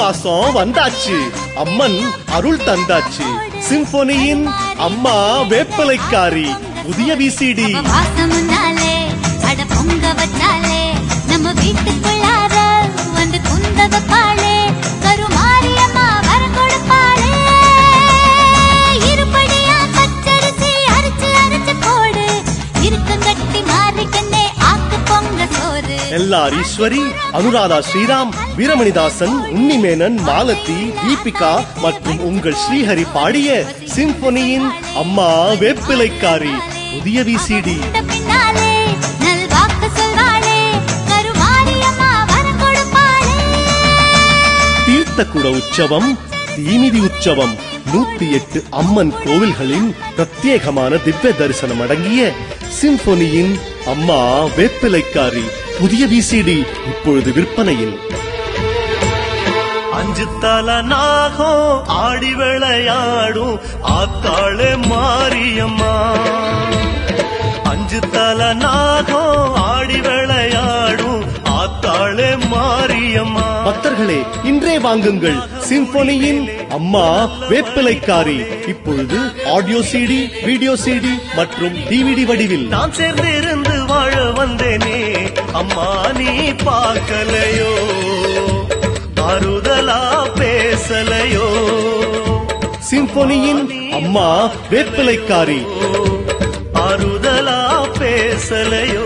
மாசம் வந்தாச்சு அம்மன் அருள் தந்தாச்சு சிம்பொனியின் அம்மா வேப்பலைக்காரி புதிய விசிடி அவ வாசம் முன்னாலே அட பொங்க வச்சாலே நம்ம வீட்டுக்குள்ளார வந்து குந்த வைப்பாளே கருமாரியம்மா வர கொடுப்பாளே இருபடியா பச்சரிசி அரைச்சு அரைச்சு போடு இருக்கும் கட்டி மாறி கண்ணே ஆக்கு பொங்க சோறு எல்லார் ஈஸ்வரி அனுராதா ஸ்ரீராம் வீரமணிதாசன் உன்னிமேனன் மாலதி தீபிகா மற்றும் உங்கள் ஸ்ரீஹரி பாடிய சிம்பொனியின் அம்மா வேப்பிலைக்காரி புதிய விசிடி இந்த பின்னாலே நல்வாக்கு சொல்வாளே கருமாரியம்மா வர கொடுப்பாளே தீர்த்தக்குட உற்சவம் தீமிதி உற்சவம் நூத்தி எட்டு அம்மன் கோவில்களின் பிரத்யேகமான திவ்ய தரிசனம் அடங்கிய சிம்பொனியின் அம்மா வேப்பிலைக்காரி புதிய விசிடி இப்பொழுது விற்பனையில் அஞ்சு தல நாகம் ஆடி விளையாடும் ஆத்தாளே மாரியம்மா அஞ்சு தல நாகம் ஆடி விளையாடும் ஆத்தாளே மாரியம்மா பக்தர்களே இன்றே வாங்குங்கள் சிம்பொனியின் அம்மா வேப்பிலைக்காரி இப்பொழுது ஆடியோ சிடி வீடியோ சிடி மற்றும் டிவிடி வடிவில் நாம் சேர்ந்திருந்து வாழ வந்தேனே அம்மா நீ பார்க்கலையோ ஆறுதலா பேசலையோ சிம்பொனியின் அம்மா வேப்பிலைக்காரி ஆறுதலா பேசலையோ